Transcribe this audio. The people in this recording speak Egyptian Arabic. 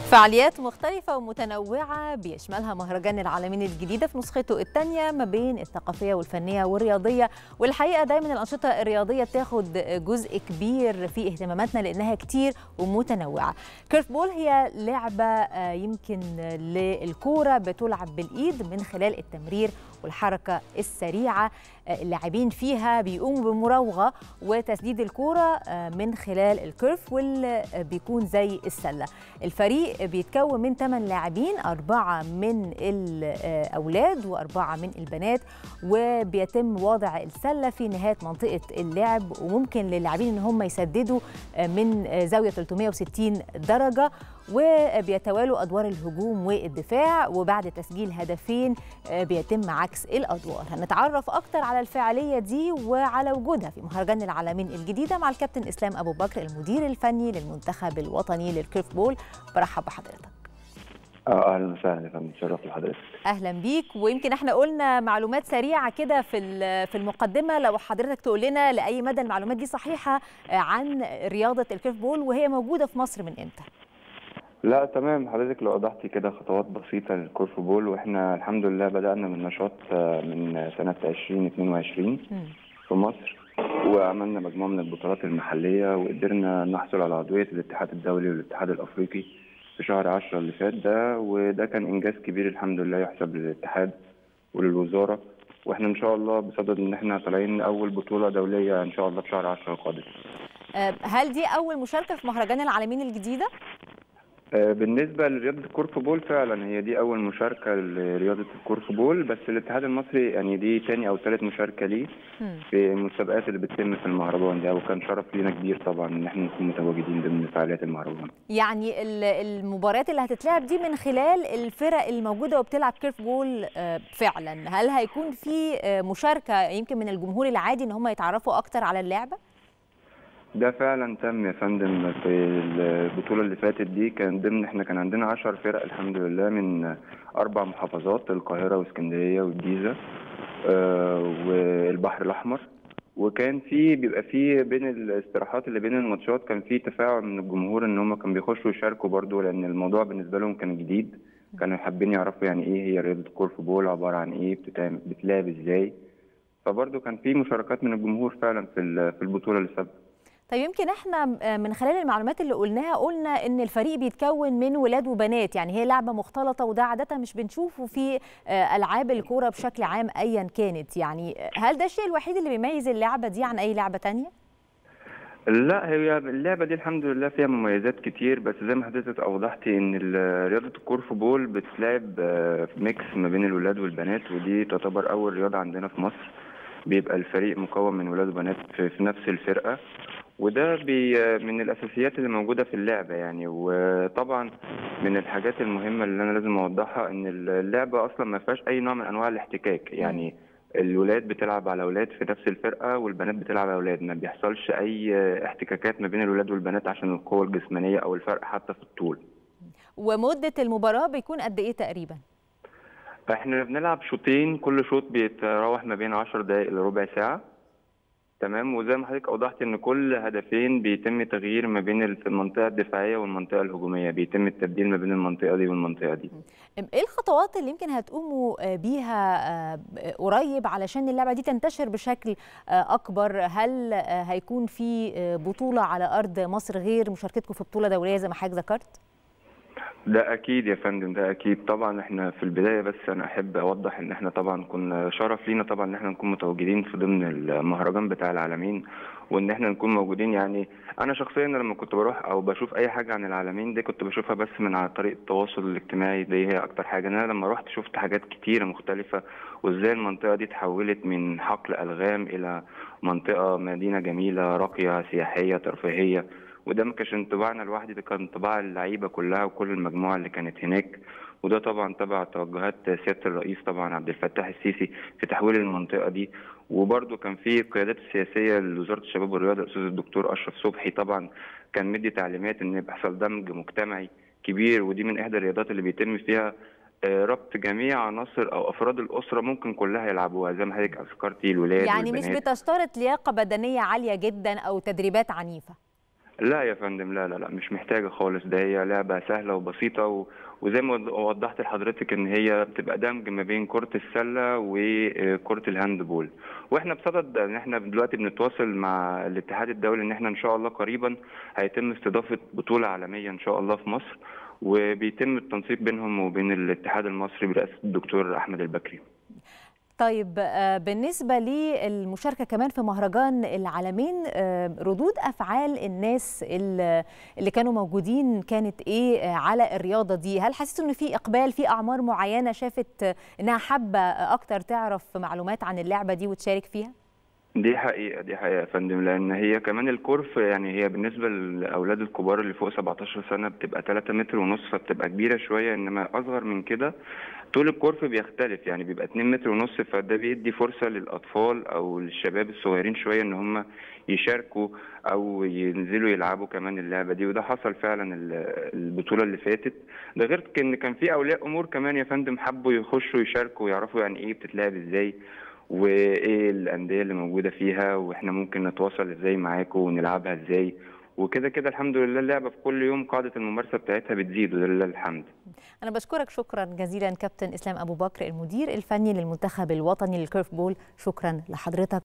فعاليات مختلفة ومتنوعة بيشملها مهرجان العالمين الجديدة في نسخته الثانية ما بين الثقافية والفنية والرياضية والحقيقة دايما الأنشطة الرياضية بتاخد جزء كبير في اهتماماتنا لأنها كتير ومتنوعة كيرف بول هي لعبة يمكن للكورة بتلعب بالإيد من خلال التمرير والحركة السريعة اللاعبين فيها بيقوموا بمراوغة وتسديد الكورة من خلال الكيرف واللي بيكون زي السلة الفريق بيتكون من 8 لاعبين أربعة من الأولاد وأربعة من البنات وبيتم وضع السلة في نهاية منطقة اللعب وممكن للاعبين إن هم يسددوا من زاوية 360 درجة وبيتوالوا أدوار الهجوم والدفاع وبعد تسجيل هدفين بيتم عكس الأدوار هنتعرف أكتر على الفعالية دي وعلى وجودها في مهرجان العالمين الجديدة مع الكابتن إسلام أبو بكر المدير الفني للمنتخب الوطني للكيرف بول برحب بحضرتك اه اهلا وسهلا يا فندم شرف لحضرتك اهلا بيك ويمكن احنا قلنا معلومات سريعه كده في في المقدمه لو حضرتك تقول لنا لاي مدى المعلومات دي صحيحه عن رياضه الكيرف بول وهي موجوده في مصر من امتى لا تمام حضرتك لو وضحتي كده خطوات بسيطة للكورف بول واحنا الحمد لله بدأنا من نشاط من سنة 2022 في مصر وعملنا مجموعة من البطولات المحلية وقدرنا نحصل على عضوية الاتحاد الدولي والاتحاد الأفريقي في شهر 10 اللي فات ده وده كان إنجاز كبير الحمد لله يحسب للاتحاد وللوزارة واحنا ان شاء الله بصدد ان احنا طالعين اول بطوله دوليه ان شاء الله في شهر 10 القادم. هل دي اول مشاركه في مهرجان العالمين الجديده؟ بالنسبة لرياضة الكورف بول فعلا هي دي أول مشاركة لرياضة الكورف بول بس الاتحاد المصري يعني دي تاني أو ثالث مشاركة ليه في المسابقات اللي بتتم في المهرجان ده وكان شرف لينا كبير طبعا إن احنا نكون متواجدين ضمن فعاليات المهرجان. يعني المباريات اللي هتتلعب دي من خلال الفرق الموجودة وبتلعب كيرف بول فعلا، هل هيكون في مشاركة يمكن من الجمهور العادي إن هم يتعرفوا أكتر على اللعبة؟ ده فعلا تم يا فندم في البطولة اللي فاتت دي كان ضمن احنا كان عندنا 10 فرق الحمد لله من أربع محافظات القاهرة واسكندرية والجيزة آه والبحر الأحمر وكان في بيبقى في بين الاستراحات اللي بين الماتشات كان في تفاعل من الجمهور ان هم كانوا بيخشوا يشاركوا برضو لان الموضوع بالنسبه لهم كان جديد كانوا حابين يعرفوا يعني ايه هي رياضه الكورف بول عباره عن ايه بتتعمل بتلعب ازاي فبرضو كان في مشاركات من الجمهور فعلا في في البطوله اللي سابقه طيب يمكن احنا من خلال المعلومات اللي قلناها قلنا ان الفريق بيتكون من ولاد وبنات يعني هي لعبه مختلطه وده عاده مش بنشوفه في العاب الكوره بشكل عام ايا كانت يعني هل ده الشيء الوحيد اللي بيميز اللعبه دي عن اي لعبه تانية لا هي اللعبة دي الحمد لله فيها مميزات كتير بس زي ما حضرتك أوضحتي إن رياضة الكورف بول بتلعب ميكس ما بين الولاد والبنات ودي تعتبر أول رياضة عندنا في مصر بيبقى الفريق مكون من ولاد وبنات في نفس الفرقة وده بي من الاساسيات اللي موجوده في اللعبه يعني وطبعا من الحاجات المهمه اللي انا لازم اوضحها ان اللعبه اصلا ما فيهاش اي نوع من انواع الاحتكاك يعني الولاد بتلعب على اولاد في نفس الفرقه والبنات بتلعب على اولاد ما بيحصلش اي احتكاكات ما بين الولاد والبنات عشان القوه الجسمانيه او الفرق حتى في الطول ومده المباراه بيكون قد ايه تقريبا احنا بنلعب شوطين كل شوط بيتراوح ما بين 10 دقائق لربع ساعه تمام وزي ما حضرتك اوضحت ان كل هدفين بيتم تغيير ما بين المنطقه الدفاعيه والمنطقه الهجوميه بيتم التبديل ما بين المنطقه دي والمنطقه دي ايه الخطوات اللي يمكن هتقوموا بيها قريب علشان اللعبه دي تنتشر بشكل اكبر هل هيكون في بطوله على ارض مصر غير مشاركتكم في بطوله دوليه زي ما حضرتك ذكرت ده اكيد يا فندم ده اكيد طبعا احنا في البدايه بس انا احب اوضح ان احنا طبعا كنا شرف لينا طبعا ان احنا نكون متواجدين في ضمن المهرجان بتاع العالمين وان احنا نكون موجودين يعني انا شخصيا لما كنت بروح او بشوف اي حاجه عن العالمين دي كنت بشوفها بس من على طريق التواصل الاجتماعي دي هي اكتر حاجه انا لما رحت شفت حاجات كتيره مختلفه وازاي المنطقه دي اتحولت من حقل الغام الى منطقه مدينه جميله راقيه سياحيه ترفيهيه وده ما كانش انطباعنا لوحدي ده كان انطباع اللعيبه كلها وكل المجموعه اللي كانت هناك وده طبعا تبع توجهات سياده الرئيس طبعا عبد الفتاح السيسي في تحويل المنطقه دي وبرده كان في القيادات السياسيه لوزاره الشباب والرياضه الاستاذ الدكتور اشرف صبحي طبعا كان مدي تعليمات ان يحصل دمج مجتمعي كبير ودي من احدى الرياضات اللي بيتم فيها ربط جميع عناصر او افراد الاسره ممكن كلها يلعبوها زي ما حضرتك اذكرتي الولاد يعني مش بتشترط لياقه بدنيه عاليه جدا او تدريبات عنيفه لا يا فندم لا لا لا مش محتاجة خالص ده هي لعبة سهلة وبسيطة و... وزي ما وضحت لحضرتك ان هي بتبقى دمج ما بين كرة السلة وكرة الهاندبول واحنا بصدد ان احنا دلوقتي بنتواصل مع الاتحاد الدولي ان احنا ان شاء الله قريبا هيتم استضافة بطولة عالمية ان شاء الله في مصر وبيتم التنسيق بينهم وبين الاتحاد المصري برئاسة الدكتور احمد البكري طيب بالنسبة للمشاركة كمان في مهرجان العالمين ردود أفعال الناس اللي كانوا موجودين كانت إيه على الرياضة دي هل حسيتوا إن في إقبال في أعمار معينة شافت إنها حابة أكتر تعرف معلومات عن اللعبة دي وتشارك فيها؟ دي حقيقة دي حقيقة يا فندم لأن هي كمان الكورف يعني هي بالنسبة للأولاد الكبار اللي فوق 17 سنة بتبقى 3 متر ونص فبتبقى كبيرة شوية إنما أصغر من كده طول الكورف بيختلف يعني بيبقى 2 متر ونص فده بيدي فرصة للأطفال أو للشباب الصغيرين شوية إن هم يشاركوا أو ينزلوا يلعبوا كمان اللعبة دي وده حصل فعلا البطولة اللي فاتت ده غير إن كان في أولياء أمور كمان يا فندم حبوا يخشوا يشاركوا ويعرفوا يعني إيه بتتلعب إزاي وايه الانديه اللي موجوده فيها واحنا ممكن نتواصل ازاي معاكم ونلعبها ازاي وكده كده الحمد لله اللعبه في كل يوم قاعده الممارسه بتاعتها بتزيد ولله الحمد انا بشكرك شكرا جزيلا كابتن اسلام ابو بكر المدير الفني للمنتخب الوطني للكيرف بول شكرا لحضرتك